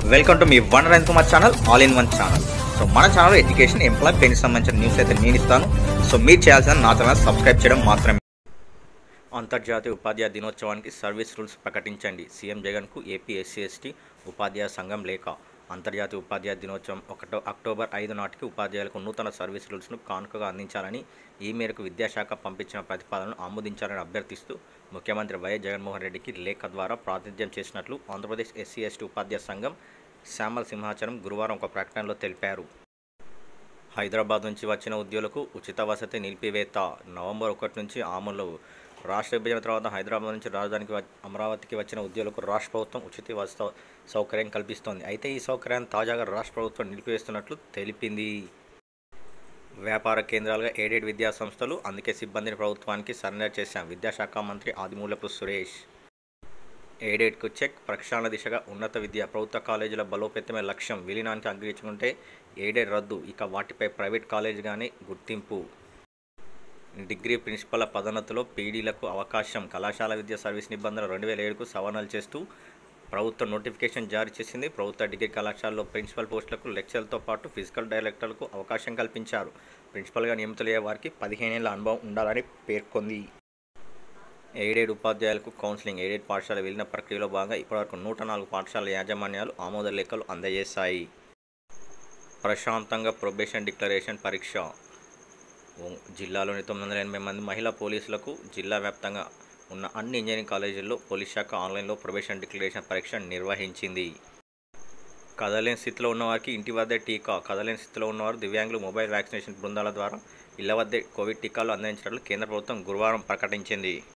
welcome to మీ వన్ రైన్ Kumar channel all in one channel so మన ఛానల్ ఎడ్యుకేషన్ ఎంప్లాయ్ పెన్కి సంబంధించిన న్యూస్ అయితే నేను ఇస్తాను సో మీరు చేయాల్సిన నా ఛానల్ సబ్స్క్రైబ్ చేయడం మాత్రమే అంతర్జాతీయ ఉపాధ్యాయ దినోత్సవానికి సర్వీస్ రూల్స్ ప్రకటించండి సీఎం జగన్కు ఏపీ ఎస్సీ ఎస్టీ ఉపాధ్యాయ సంఘం లేఖ అంతర్జాతీయ ఉపాధ్యాయ దినోత్సవం ఒకటో అక్టోబర్ ఐదు నాటికి ఉపాధ్యాయులకు నూతన సర్వీస్ రూల్స్ను కానుకగా అందించాలని ఈ మేరకు విద్యాశాఖ పంపించిన ప్రతిపాదనను ఆమోదించాలని అభ్యర్థిస్తూ ముఖ్యమంత్రి వైఎస్ జగన్మోహన్ రెడ్డికి లేఖ ద్వారా ప్రాతినిధ్యం చేసినట్లు ఆంధ్రప్రదేశ్ ఎస్సీ ఎస్టీ ఉపాధ్యాయ సంఘం శ్యామల్ సింహాచలం గురువారం ఒక ప్రకటనలో తెలిపారు హైదరాబాద్ నుంచి వచ్చిన ఉద్యోగులకు ఉచిత వసతి నిలిపివేత నవంబర్ ఒకటి నుంచి అమలు రాష్ట్ర విభజన తర్వాత హైదరాబాద్ నుంచి రాజధానికి వ- అమరావతికి వచ్చిన ఉద్యోగులకు రాష్ట్ర ప్రభుత్వం ఉచిత వసతి సౌకర్యం కల్పిస్తోంది అయితే ఈ సౌకర్యాన్ని తాజాగా రాష్ట్ర ప్రభుత్వం నిలిపివేస్తున్నట్లు తెలిపింది వ్యాపార కేంద్రాలుగా ఎయిడెడ్ విద్యా సంస్థలు అందుకే సిబ్బందిని ప్రభుత్వానికి సరెండర్ చేశాం విద్యాశాఖ మంత్రి ఆదిమూలపు సురేష్ ఎయిడెడ్కు చెక్ ప్రక్షాళన దిశగా ఉన్నత విద్య ప్రభుత్వ కాలేజీల బలోపేతమే లక్ష్యం విలీనానికి అంగీకరించుకుంటే ఎయిడెడ్ రద్దు ఇక వాటిపై ప్రైవేట్ కాలేజీగానే గుర్తింపు డిగ్రీ ప్రిన్సిపల్ పదోన్నతిలో పీడీలకు అవకాశం కళాశాల విద్యా సర్వీస్ నిబంధనలు రెండు వేల ఏడుకు సవరణలు చేస్తూ ప్రభుత్వం నోటిఫికేషన్ జారీ చేసింది ప్రభుత్వ డిగ్రీ కళాశాలలో ప్రిన్సిపల్ పోస్టులకు లెక్చర్లతో పాటు ఫిజికల్ డైరెక్టర్లకు అవకాశం కల్పించారు ప్రిన్సిపల్గా నియమితులయ్యే వారికి పదిహేనేళ్ల అనుభవం ఉండాలని పేర్కొంది ఎయిడెడ్ ఉపాధ్యాయులకు కౌన్సిలింగ్ ఎయిడెడ్ పాఠశాల విలీన ప్రక్రియలో భాగంగా ఇప్పటివరకు నూట నాలుగు పాఠశాల యాజమాన్యాలు ఆమోద లేఖలు అందజేశాయి ప్రశాంతంగా ప్రొబేషన్ డిక్లరేషన్ పరీక్ష ఓ- జిల్లాలోని తొమ్మిది వందల ఎనభై మంది మహిళా పోలీసులకు జిల్లా వ్యాప్తంగా ఉన్న అన్ని ఇంజనీరింగ్ కాలేజీల్లో పోలీస్ శాఖ ఆన్లైన్లో ప్రొబేషన్ డిక్లరేషన్ పరీక్ష నిర్వహించింది కదలేని స్థితిలో ఉన్నవారికి ఇంటి వద్దే టీకా కదలేని స్థితిలో ఉన్నవారు దివ్యాంగులు మొబైల్ వ్యాక్సినేషన్ బృందాల ద్వారా ఇళ్ల వద్దే కోవిడ్ టీకాలు అందించినట్లు కేంద్ర ప్రభుత్వం గురువారం ప్రకటించింది